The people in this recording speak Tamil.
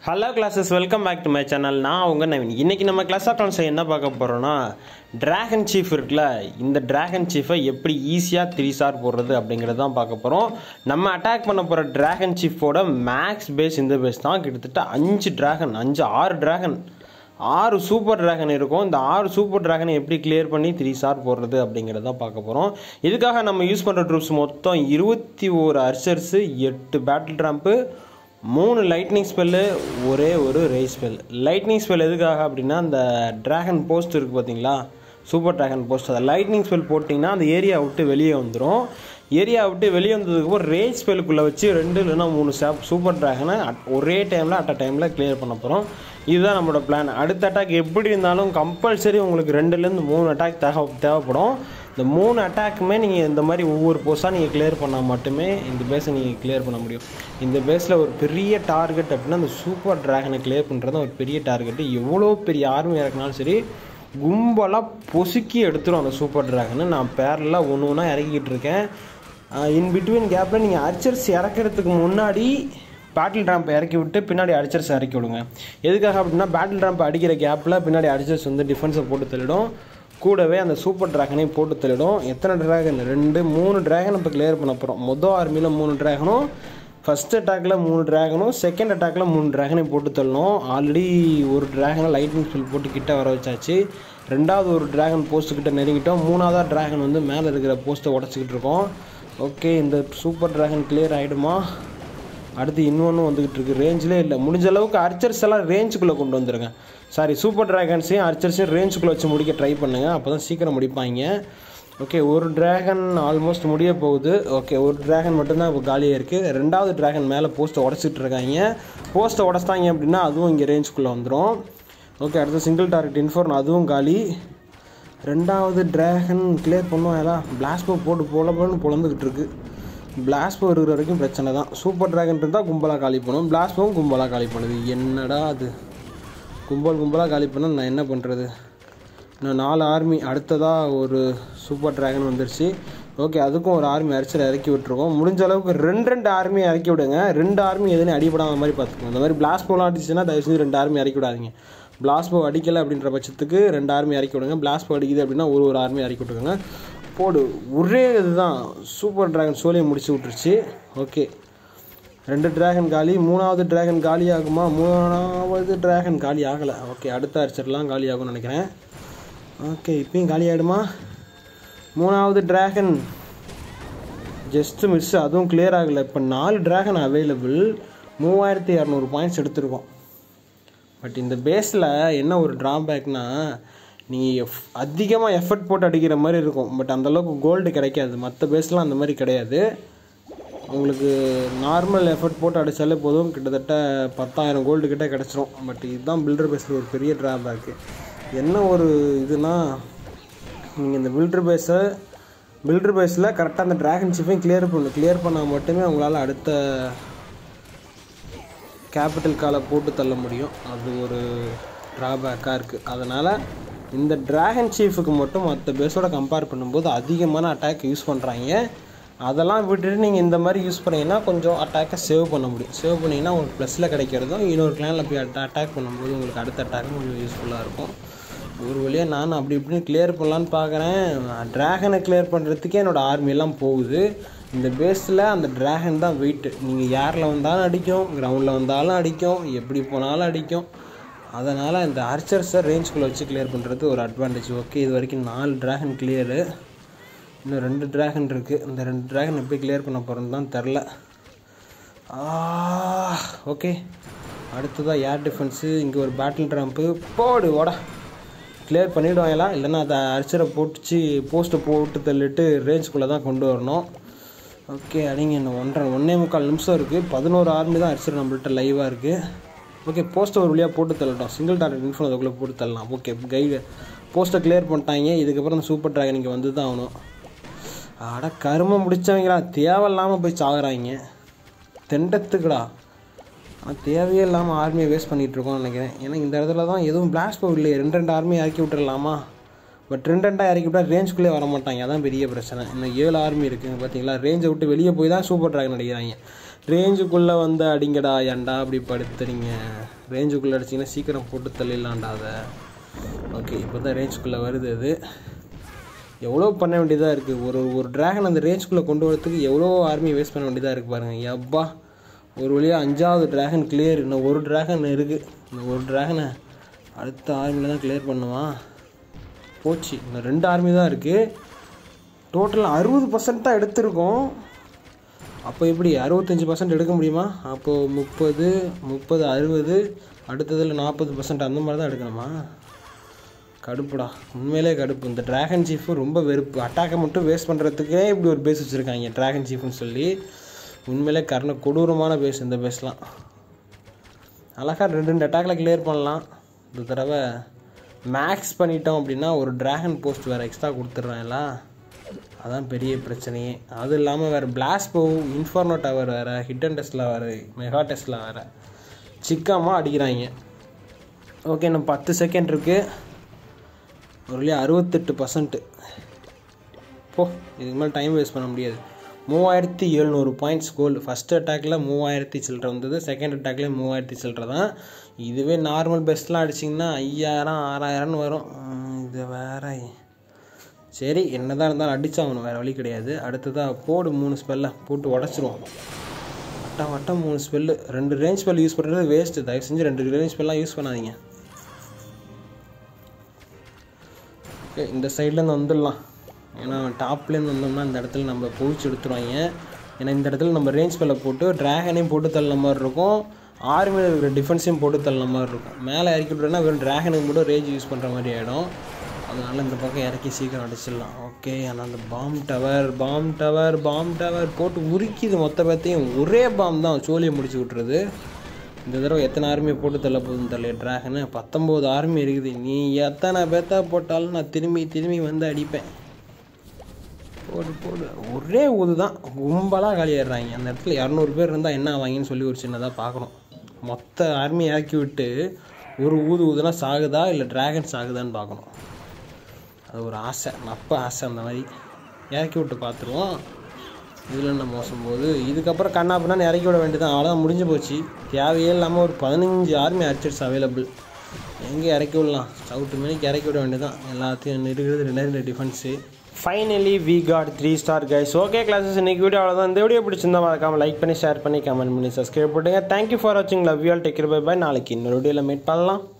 hello clashers welcome back to my channel நான் உங்கள் நவீன் இன்றைக்கி நம்ம கிளாஸ் ஆஃப் கான்ஸை என்ன பார்க்க போகிறோன்னா டிராகன் சீஃப் இருக்குல்ல இந்த டிராகன் சீஃபை எப்படி ஈஸியாக த்ரீ ஸ்டார் போடுறது அப்படிங்கிறது தான் பார்க்க போகிறோம் நம்ம அட்டாக் பண்ண போகிற டிராகன் சீஃபோட மேக்ஸ் பேஸ் இந்த பேஸ் தான் கிட்டத்தட்ட அஞ்சு டிராகன் அஞ்சு ஆறு டிராகன் ஆறு சூப்பர் டிராகன் இருக்கும் இந்த ஆறு சூப்பர் டிராகனை எப்படி கிளியர் பண்ணி த்ரீ ஸ்டார் போடுறது அப்படிங்கிறத பார்க்க போகிறோம் இதுக்காக நம்ம யூஸ் பண்ணுற ட்ரூப்ஸ் மொத்தம் இருபத்தி ஓரு அர்ச்சர்ஸு எட்டு பேட்டில் ட்ராம்ப்பு மூணு லைட்னிங் ஸ்பெல்லு ஒரே ஒரு ரேஸ் ஸ்பெல் லைட்னிங் ஸ்பெல் எதுக்காக அப்படின்னா அந்த டிராகன் போஸ்ட் இருக்குது பார்த்தீங்களா சூப்பர் டிராகன் போஸ்ட் அதை லைட்னிங் ஸ்பெல் போட்டிங்கன்னா அந்த ஏரியா விட்டு வெளியே வந்துடும் ஏரியா விட்டு வெளியே வந்ததுக்கப்புறம் ரேஸ் ஸ்பெல்லுக்குள்ளே வச்சு ரெண்டு இல்லைன்னா மூணு ஸ்டாப் சூப்பர் டிராகனை ஒரே டைமில் அட் அ டைமில் கிளியர் பண்ண போகிறோம் இதுதான் நம்மளோட பிளான் அடுத்த அட்டாக் எப்படி இருந்தாலும் கம்பல்சரி உங்களுக்கு ரெண்டுலேருந்து மூணு அட்டாக் தேவை தேவைப்படும் இந்த மூணு அட்டாக்குமே நீங்கள் இந்த மாதிரி ஒவ்வொரு போஸ்ட்டாக நீங்கள் கிளியர் பண்ணால் மட்டுமே இந்த பேஸை நீங்கள் கிளியர் பண்ண முடியும் இந்த பேஸில் ஒரு பெரிய டார்கெட் அப்படின்னா அந்த சூப்பர் டிராகனை கிளியர் பண்ணுறது ஒரு பெரிய டார்கெட்டு எவ்வளோ பெரிய ஆர்மி இறக்குனாலும் சரி கும்பலாக பொசுக்கி எடுத்துரும் அந்த சூப்பர் டிராகனை நான் பேரலாக ஒன்று ஒன்றா இறக்கிக்கிட்டு இருக்கேன் இன் பிட்வீன் கேப்பில் நீங்கள் அர்ச்சர்ஸ் இறக்கிறதுக்கு முன்னாடி பேட்டில் ட்ராம்பை இறக்கி விட்டு பின்னாடி அடிச்சர்ஸ் இறக்கி விடுங்க எதுக்காக அப்படின்னா பேட்டில் ட்ராம்பை அடிக்கிற கேப்பில் பின்னாடி அடிச்சர்ஸ் வந்து டிஃபென்ஸை போட்டு தள்ளிடும் கூடவே அந்த சூப்பர் ட்ராகனையும் போட்டு தள்ளிடும் எத்தனை ட்ராகன் ரெண்டு மூணு ட்ராகன் இப்போ கிளியர் பண்ண போகிறோம் மொதல் ஆர்மியில் மூணு ட்ராகனும் ஃபஸ்ட் அட்டாக்கில் மூணு ட்ராகனும் செகண்ட் அட்டாக்கில் மூணு ட்ராகனையும் போட்டு தள்ளணும் ஆல்ரெடி ஒரு ட்ராகனை லைட்னிங் ஸ்பில் போட்டு கிட்ட வர வச்சாச்சு ரெண்டாவது ஒரு ட்ராகன் போஸ்ட்டுக்கிட்ட நெருங்கிட்டோம் மூணாவதாக ட்ராகன் வந்து மேலே இருக்கிற போஸ்ட்டை உடச்சிக்கிட்டு இருக்கோம் ஓகே இந்த சூப்பர் ட்ராகன் கிளியர் ஆகிடுமா அடுத்து இன்னொன்று வந்துக்கிட்டு இருக்கு ரேஞ்சிலே இல்லை முடிஞ்ச அளவுக்கு அர்ச்சர்ஸ் எல்லாம் ரேஞ்சுக்குள்ளே கொண்டு வந்துருங்க சாரி சூப்பர் ட்ராகன்ஸையும் அர்ச்சர்ஸையும் ரேஞ்சுக்குள்ளே வச்சு முடிக்க ட்ரை பண்ணுங்கள் அப்போ தான் சீக்கிரம் முடிப்பாங்க ஓகே ஒரு டிராகன் ஆல்மோஸ்ட் முடிய போகுது ஓகே ஒரு டிராகன் மட்டும்தான் இப்போ காலியாக இருக்குது ரெண்டாவது டிராகன் மேலே போஸ்ட்டை உடச்சிட்டு இருக்காங்க போஸ்ட்டை உடச்சிட்டாங்க அப்படின்னா அதுவும் இங்கே ரேஞ்சுக்குள்ளே வந்துடும் ஓகே அடுத்து சிங்கிள் டார்கெட் இன்ஃபோர்ன் அதுவும் காலி ரெண்டாவது டிராகன் கிளியர் பண்ணுவோம் எல்லாம் பிளாஸ்போ போட்டு போல போலன்னு பொழந்துக்கிட்டு இருக்கு பிளாஸ்போ இருக்கிற வரைக்கும் பிரச்சனை தான் சூப்பர் டிராகன் இருந்தால் கும்பலாக காலி பண்ணும் பிளாஸ்போவும் கும்பலாக காலி பண்ணுது என்னடா அது கும்பல் கும்பலாக காலி பண்ண நான் என்ன பண்ணுறது இன்னும் நாலு ஆர்மி அடுத்ததாக ஒரு சூப்பர் டிராகன் வந்துருச்சு ஓகே அதுக்கும் ஒரு ஆர்மி அரிச்சல் இறக்கி விட்டுருக்கோம் முடிஞ்ச அளவுக்கு ரெண்டு ரெண்டு ஆர்மி இறக்கி விடுங்க ரெண்டு ஆர்மி எதுவும் அடிபடாத மாதிரி பார்த்துக்கோங்க இந்த மாதிரி பிளாஸ்போலாம் அடிச்சுன்னா தயவு செஞ்சு ரெண்டு ஆர்மி இறக்கி விடாதீங்க பிளாஸ்போ அடிக்கலை அப்படின்ற பட்சத்துக்கு ரெண்டு ஆர்மி இறக்கி விடுங்க பிளாஸ்போ அடிக்குது அப்படின்னா ஒரு ஒரு ஆர்மி இறக்கி விட்டுருங்க போடு ஒரே இதுதான் சூப்பர் டிராகன் சோலியை முடிச்சு விட்டுருச்சு ஓகே ரெண்டு டிராகன் காலி மூணாவது டிராகன் காலி ஆகுமா மூணாவது டிராகன் காலி ஆகலை ஓகே அடுத்த அரிச்சர்லாம் காலி ஆகும்னு நினைக்கிறேன் ஓகே இப்பயும் காலி ஆகிடுமா மூணாவது டிராகன் ஜஸ்ட்டு மிஸ் அதுவும் கிளியர் ஆகலை இப்போ நாலு டிராகன் அவைலபிள் மூவாயிரத்தி இரநூறு பாயிண்ட்ஸ் எடுத்திருக்கோம் பட் இந்த பேஸில் என்ன ஒரு ட்ராபேக்னா நீங்கள் எஃப் அதிகமாக எஃபர்ட் போட்டு அடிக்கிற மாதிரி இருக்கும் பட் அந்தளவுக்கு கோல்டு கிடைக்காது மற்ற பேஸ்லாம் அந்த மாதிரி கிடையாது உங்களுக்கு நார்மல் எஃபர்ட் போட்டு அடித்தாலே போதும் கிட்டத்தட்ட பத்தாயிரம் கோல்டு கிட்டே கிடச்சிரும் பட் இதுதான் பில்டர் பேஸில் ஒரு பெரிய ட்ராபேக்கு என்ன ஒரு இதுனா நீங்கள் இந்த பில்டர் பேஸை பில்டர் பேஸில் கரெக்டாக அந்த ட்ராகன் ஷிப்பையும் கிளியர் பண்ணணும் கிளியர் பண்ணால் மட்டுமே உங்களால் அடுத்த கேபிட்டல் காலை போட்டு தள்ள முடியும் அது ஒரு ட்ராபேக்காக இருக்குது அதனால் இந்த ட்ராகன் சீஃபுக்கு மட்டும் மற்ற பேஸோட கம்பேர் பண்ணும்போது அதிகமான அட்டாக் யூஸ் பண்ணுறாங்க அதெல்லாம் விட்டுட்டு நீங்கள் இந்த மாதிரி யூஸ் பண்ணிங்கன்னா கொஞ்சம் அட்டாக்கை சேவ் பண்ண முடியும் சேவ் பண்ணிங்கன்னா உங்களுக்கு ப்ளஸில் கிடைக்கிறதும் இன்னொரு கிளானில் போய் அட்டா அட்டாக் பண்ணும்போது உங்களுக்கு அடுத்த அட்டாக்கும் கொஞ்சம் யூஸ்ஃபுல்லாக இருக்கும் ஒரு வழியாக நான் அப்படி இப்படின்னு கிளியர் பண்ணலான்னு பார்க்குறேன் ட்ராகனை கிளியர் பண்ணுறதுக்கே என்னோடய ஆர்மியெல்லாம் போகுது இந்த பேஸில் அந்த ட்ராகன் தான் வெயிட்டு நீங்கள் ஏரில் வந்தாலும் அடிக்கும் கிரவுண்டில் வந்தாலும் அடிக்கும் எப்படி போனாலும் அடிக்கும் அதனால் இந்த ஆர்ச்சர்ஸை ரேஞ்சுக்குள்ளே வச்சு கிளியர் பண்ணுறது ஒரு அட்வான்டேஜ் ஓகே இது வரைக்கும் நாலு ட்ராகன் கிளியரு இன்னும் ரெண்டு ட்ராகன் இருக்குது இந்த ரெண்டு ட்ராகன் எப்படி கிளியர் பண்ண போகிறோன்னு தான் தெரில ஓகே அடுத்ததாக ஏர் டிஃபென்ஸு இங்கே ஒரு பேட்டில் ட்ராம்ப்பு போடு ஓடா கிளியர் பண்ணிவிடுவாங்களா இல்லைன்னா அதை அரிச்சரை போட்டுச்சு போஸ்ட்டை போட்டு தள்ளிட்டு ரேஞ்சுக்குள்ளே தான் கொண்டு வரணும் ஓகே அடிங்க இன்னும் ஒன்றரை ஒன்றே முக்கால் நிமிஷம் இருக்குது பதினோரு ஆர்மி தான் அரிச்சர் நம்மள்ட்ட லைவாக இருக்குது ஓகே போஸ்ட்டை ஒரு வழியாக போட்டு தள்ளட்டும் சிங்கிள் டார்கெட் இன்ஃபோன் அதுக்குள்ளே போட்டு தள்ளலாம் ஓகே கைடு போஸ்ட்டை கிளியர் பண்ணிட்டாங்க இதுக்கப்புறம் அந்த சூப்பர் ட்ராகன் இங்கே வந்து தான் ஆகணும் அட கருமை முடித்தவங்களா தேவையில்லாமல் போய் சாகுறாங்க தெண்டத்துக்குடா ஆனால் தேவையே இல்லாமல் ஆர்மியை வேஸ்ட் பண்ணிகிட்ருக்கோம்னு நினைக்கிறேன் ஏன்னா இந்த இடத்துல தான் எதுவும் பிளாஸ்ட் பவர் இல்லையே ரெண்டு ரெண்டு ஆர்மியை இறக்கி விட்டுறலாமா பட் ரெண்டு ரெண்டாக இறக்கி விட்டால் ரேஞ்சுக்குள்ளே வர மாட்டாங்க அதான் பெரிய பிரச்சனை இன்னும் ஏழு ஆர்மி இருக்குங்க பார்த்தீங்களா ரேஞ்சை விட்டு வெளியே போய் தான் சூப்பர் ட்ராகன் அடிக்கிறாங்க ரேஞ்சுக்குள்ளே வந்து அடிங்கடா ஏன்டா அப்படி படுத்துறீங்க ரேஞ்சுக்குள்ளே அடிச்சிங்கன்னா சீக்கிரம் போட்டு தள்ளிடலாம்டா அதை ஓகே இப்போ தான் ரேஞ்சுக்குள்ளே வருது அது எவ்வளோ பண்ண வேண்டியதாக இருக்குது ஒரு ஒரு டிராகன் அந்த ரேஞ்சுக்குள்ளே கொண்டு வரதுக்கு எவ்வளோ ஆர்மி வேஸ்ட் பண்ண வேண்டியதாக இருக்குது பாருங்கள் எப்பா ஒரு வழியாக அஞ்சாவது டிராகன் கிளியர் இன்னும் ஒரு டிராகன் இருக்குது இந்த ஒரு டிராகனை அடுத்த ஆர்மியில் தான் கிளியர் பண்ணுவான் போச்சு இன்னும் ரெண்டு ஆர்மி தான் இருக்குது டோட்டல் அறுபது பர்சன்ட் தான் எடுத்திருக்கோம் அப்போ எப்படி அறுபத்தஞ்சி பர்சன்ட் எடுக்க முடியுமா அப்போது முப்பது முப்பது அறுபது அடுத்ததில் நாற்பது பர்சன்ட் அந்த மாதிரி தான் எடுக்கணுமா கடுப்புடா உண்மையிலே கடுப்பு இந்த டிராகன் சீஃபு ரொம்ப வெறுப்பு அட்டாக்கை மட்டும் வேஸ்ட் பண்ணுறதுக்கே இப்படி ஒரு பேஸ் வச்சுருக்காங்க டிராகன் சீஃப்னு சொல்லி உண்மையிலே கர்ண கொடூரமான பேஸ் இந்த பேஸ்லாம் அழகாக ரெண்டு ரெண்டு அட்டாக்கில் கிளியர் பண்ணலாம் இந்த தடவை மேக்ஸ் பண்ணிட்டோம் அப்படின்னா ஒரு டிராகன் போஸ்ட் வேறு எக்ஸ்ட்ரா கொடுத்துட்றாங்களா அதான் பெரிய பிரச்சனையே அது இல்லாமல் வேறு பிளாஸ் போவும் இன்ஃபார்னோ டவர் வேறு ஹிட்டன் டெஸ்ட்டில் வேறு மெகா டெஸ்ட்டில் வேறு சிக்காமல் அடிக்கிறாங்க ஓகே இன்னும் பத்து செகண்ட் இருக்குது ஒரு வழியாக அறுபத்தெட்டு பர்சன்ட்டு போ இதுக்கு மேலே டைம் வேஸ்ட் பண்ண முடியாது மூவாயிரத்தி எழுநூறு பாயிண்ட்ஸ் கோல் ஃபஸ்ட் அட்டாக்கில் மூவாயிரத்தி சில்லற வந்தது செகண்ட் அட்டாக்லேயே மூவாயிரத்தி சில்லற தான் இதுவே நார்மல் பெஸ்ட்லாம் அடிச்சிங்கன்னா ஐயாயிரம் ஆறாயிரம்னு வரும் உம், இது வேற சரி என்னதான் இருந்தாலும் அடிச்சாகணும் வேறு வழி கிடையாது அடுத்ததாக போடு மூணு ஸ்பெல்லை போட்டு உடச்சிருவோம் வட்டம் வட்டம் மூணு ஸ்பெல்லு ரெண்டு ரேஞ்ச் ஸ்பெல் யூஸ் பண்ணுறது வேஸ்ட்டு தயவு செஞ்சு ரெண்டு ரேஞ்ச் ஸ்பெல்லாம் யூஸ் பண்ணாதீங்க ஓகே இந்த சைட்லேருந்து வந்துடலாம் ஏன்னா டாப்லேருந்து வந்தோம்னா இந்த இடத்துல நம்ம பொழிச்சு எடுத்துருவாங்க ஏன்னா இந்த இடத்துல நம்ம ரேஞ்ச் ஸ்பெல்லை போட்டு ட்ராகனையும் போட்டு தள்ளின மாதிரி இருக்கும் ஆர்மியில் இருக்கிற டிஃபென்ஸையும் போட்டு தள்ளின மாதிரி இருக்கும் மேலே இறக்கி விட்றோன்னா வெறும் ட்ராகனுக்கு மட்டும் ரேஞ்ச் யூஸ் பண்ணுற மாதிரி ஆகிடும் அதனால் இந்த பக்கம் இறக்கி சீக்கிரம் அடிச்சிடலாம் ஓகே ஆனால் அந்த bomb tower bomb tower bomb tower போட்டு உருக்கிது மொத்த பேர்த்தையும் ஒரே பாம் தான் சோழியை முடிச்சு விட்றது இந்த தடவை எத்தனை ஆர்மியை போட்டு தள்ள போகுதுன்னு தெரியல ட்ராகனு பத்தொம்போது ஆர்மி இருக்குது நீ எத்தனை பேர்த்தா போட்டாலும் நான் திரும்பி திரும்பி வந்து அடிப்பேன் போடு போடு ஒரே ஊது தான் கும்பலாக காலியாடுறாங்க அந்த இடத்துல இரநூறு பேர் இருந்தால் என்ன ஆவாங்கன்னு சொல்லி ஒரு சின்னதாக பார்க்கணும் மொத்த ஆர்மி இறக்கி விட்டு ஒரு ஊது ஊதுனா சாகுதா இல்லை டிராகன் சாகுதான்னு பார்க்கணும் அது ஒரு ஆசை நப்ப ஆசை அந்த மாதிரி இறக்கி விட்டு பார்த்துருவோம் இதில் என்ன மோசம் போது இதுக்கப்புறம் கண்ணாப்புனா இறக்கி விட வேண்டியதான் அவ்வளோதான் முடிஞ்சு போச்சு தேவையே இல்லாமல் ஒரு பதினஞ்சு ஆர்மி அர்ச்சர்ஸ் அவைலபிள் எங்கே இறக்கி விடலாம் சவுட்டு மணிக்கு இறக்கி விட வேண்டியதான் எல்லாத்தையும் இருக்கிறது ரெண்டு ரெண்டு defence finally we got three star guys okay clashers இன்னைக்கு வீடியோ அவ்வளோதான் இந்த வீடியோ பிடிச்சிருந்தா மறக்காம லைக் பண்ணி ஷேர் பண்ணி கமெண்ட் பண்ணி சப்ஸ்கிரைப் பண்ணுங்க தேங்க்யூ ஃபார் வாட்சிங் love you all take bye bye நாளைக்கு இன்னொரு வீடியோவில் மீட் பண்ணலாம்